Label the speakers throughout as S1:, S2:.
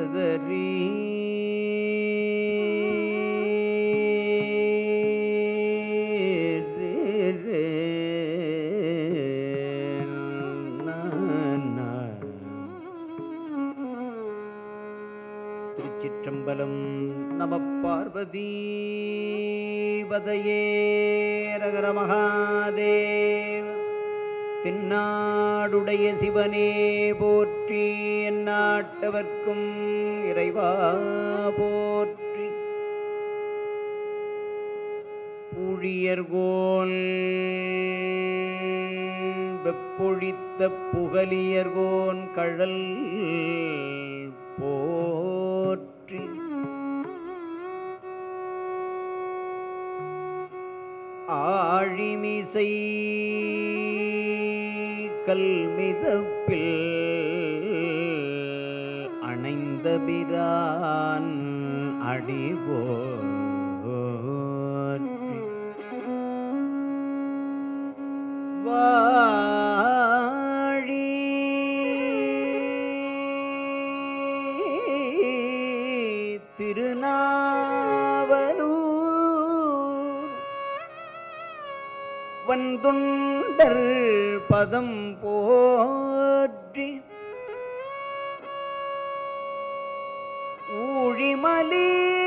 S1: ததரி திருச்சிற்றம்பலம் நம பார்வதி பதையே ரகர மகாதேவ தென்னாடுடைய சிவனே போற்றி எந்நாட்டவர்க்கும் இறைவா போற்றி புழியர்கோல் வெப்பொழித்த புகலியர்கோன் கழல் போற்றி ஆழிமிசை கல்மிதப்பில் அணைந்த பிரான் அடிபோற்றி வாழி திருநாவலூர் வந்துண்டர் பதம் போற்றி ஊழிமலி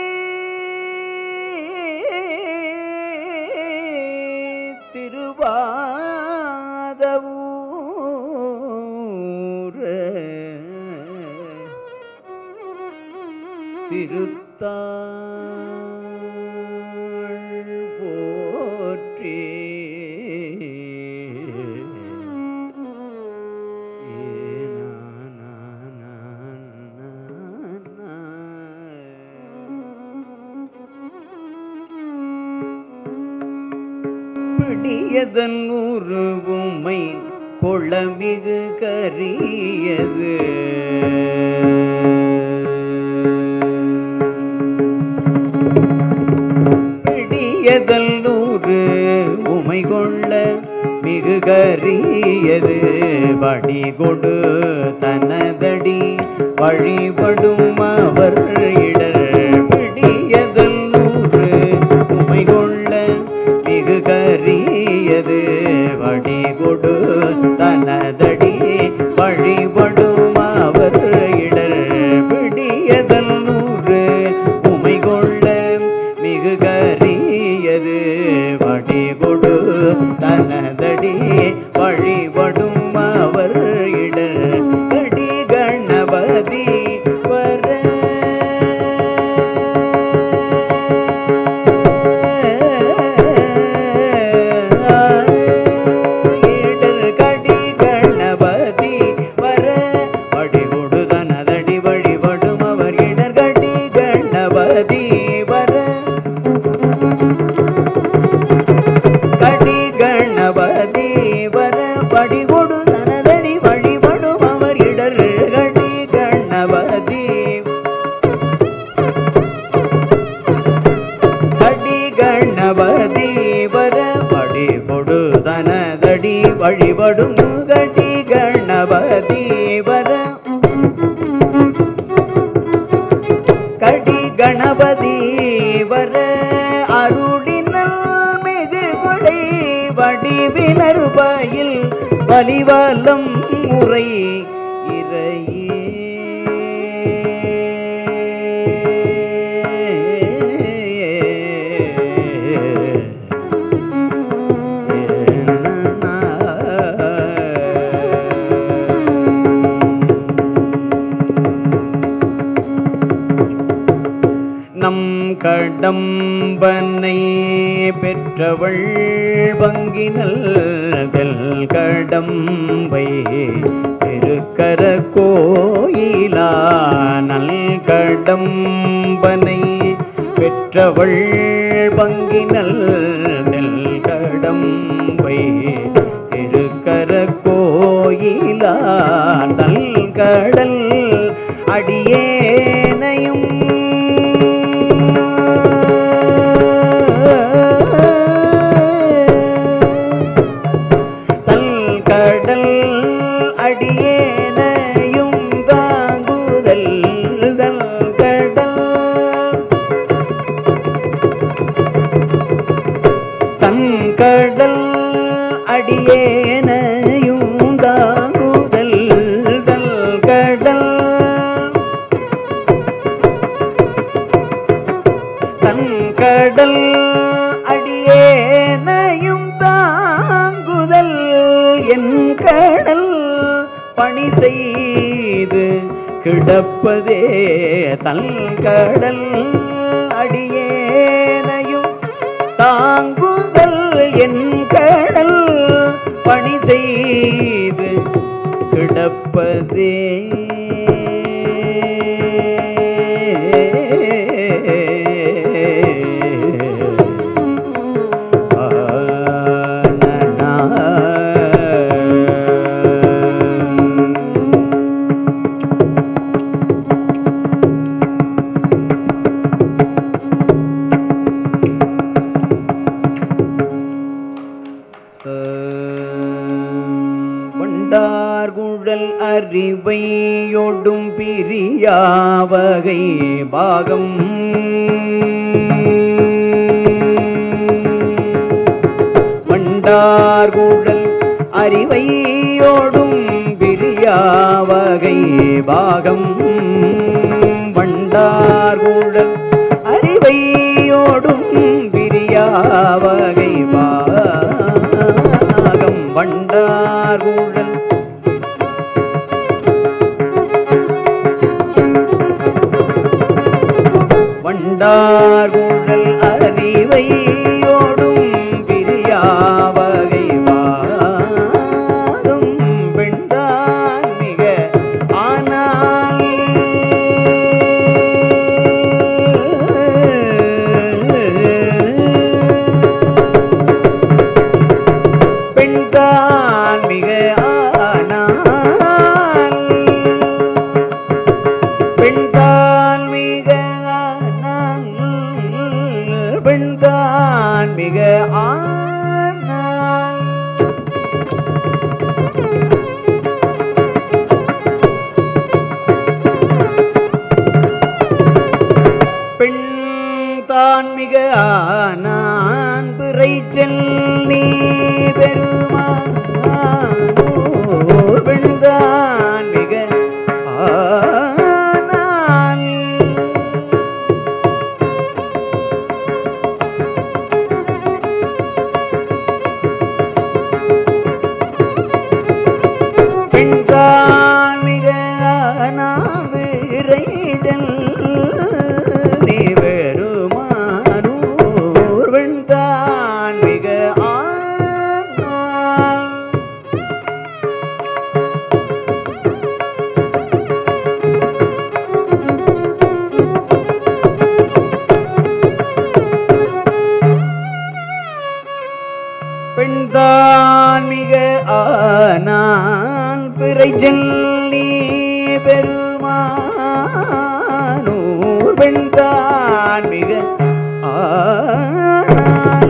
S1: திருவாதவூர் திருத்தாள் போற்றி பிடியதன் உருவுமை கொளமிகு கரியது பிடியதல் நூறு உமை கொள்ள மிகு கரியது வடி கொடு தனதடி வழிபடும் அவர் இடர் பிடியதல் நூறு உமை கொள்ள மிகு கரியது வடி கொடு தனதடி வழிபடும் அவர் இடர் பிடியதல் நூறு உமை கொள்ள மிகு கரியது வடி கொடு தனதடி வழிபடும் அவர் இடர் கடி கணபதி வர இடர் கடி கணபதி வர வடிகொடு தனதடி வழிபடும் அவர் இடர் கடி கணபதி வர கடி கணபதி வர படிகொடு தனதடி வழிபடும் அவர் இடர் கடி கணபதி கடி கணபதி வர படி கொடு தனதடி வழிபடும் கடி கணபதி வர கடி கணபதி வர அருளினல் மிகு கொடை வடிவினர் பயில் வலிவலம் முறை இறையே நம் கடம்பனை பெற்றவள் பங்கினல் கடம்பை திருக்கர கோயிலா நல் கடம்பனை பெற்றவள் பங்கினல் கடம்பை திருக்கர கோயிலா நல் கடல் அடியேனையும் தல் கடல் அடியேனையும் தாங்குதல் தல் அடியேனையும் தாங்குதல் தல் கடல் தன் கடல் அடியேனையும் தாங்குதல் என் கடல் பணி செய்து கிடப்பதே தன் கடல் அடியேனையும் தாங்குதல் என் கடல் பணி செய்து கிடப்பதே வண்டார்குழல் அறிவையொடும் பிரியாவகை பாகம் வண்டார்குழல் அறிவையோடும் பிரியாவகை பாகம் வண்டார்குழல் அறிவையோடும் பிரியாவகை பாகம் வண்டார்குழல் வண்டார்குழல் அறிவையோடும் பிரியாவகை பாகம் பெண்டான் மிக ஆனால் பெண்தான் மிக ஆனால் பெண்தான் மிக ஆனால் பெண்தான் மிக ஆனால் பெண் தான் மிக ஆனான் பிறை செல்லி பெருமான் பெண்தான் மிக ஆனான் பெண்தான் மிக ஆனான் பிறை செல்லி பெருமானூர் வெண்தான் மிக ஆனான் பெண்தான் மிக ஆனான் பிறை ஜல்லி பெருமானூர் பெண்தான் மிக ஆனான்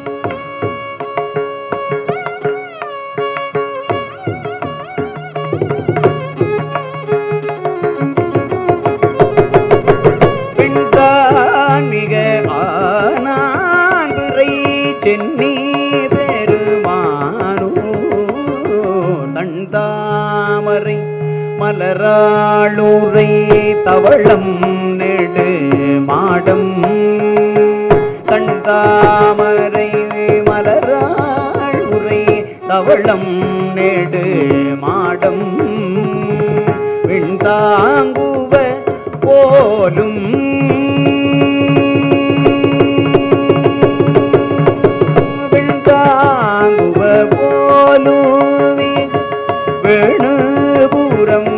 S1: பெண்தான் மிக ஆனான் பிறை சென்னி பெருமானோ தன் தாமரை மலராளுரை தவளம் நெடு மாடம் தன் தாமரை மலராளுரை தவளம் நெடு மாடம் விண்தாங்குவ போலும் விண்தாங்குவ போலுமே வேணுபுரம்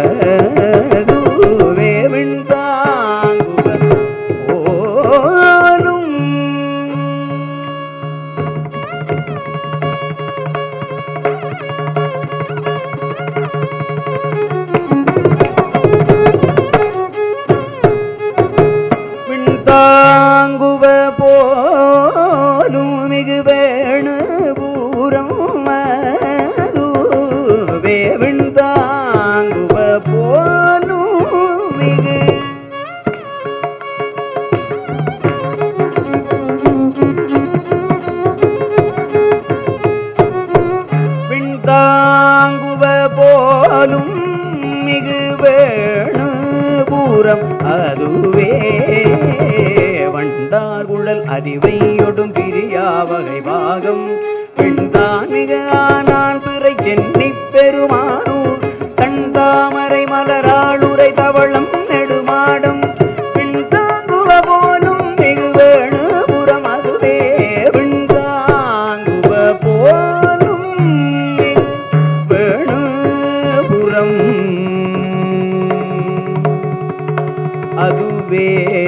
S1: அதுவே விண்தாங்குவ போலும் அதுவே வண்டார் குழல் அறிவையொடும் பிரியா வகை பாகம் பெண்தான் மிக ஆனான் பிறை சென்னி பெருமானூர் கண்டாமரை மலராளுரை தவளம் நெடுமாடம் பின்தாங்குவ போலும் மிகு வேணுபுறம் அதுவே பின்தாங்குவ போலும் மிகு வேணுபுறம் அதுவே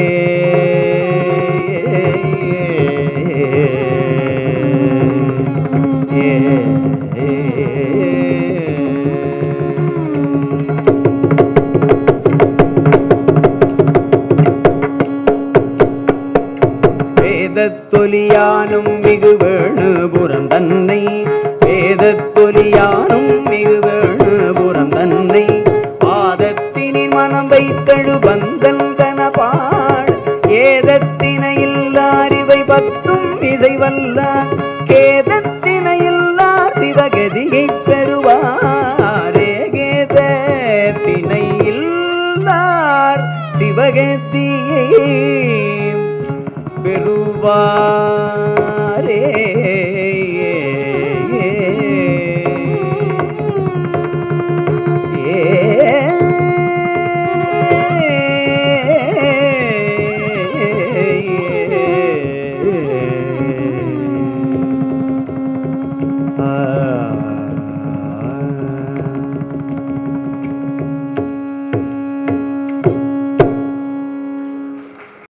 S1: வேதத்தொலியானும் மிகு வேணுபுரம் தன்னை வேதத்தொலியானும் மிகு வேணுபுரம் தன்னை பாதத்தினின் மனம் வைத்தழு பந்தல் தன பாட ஏதத்தினை இல்லாரிவை பத்தும் இசை வல்லார் கேதத்தினை இல்லார் சிவகதியை பெறுவாரே கேதத்தினை இல்லார் சிவகதியை பெறுவாரே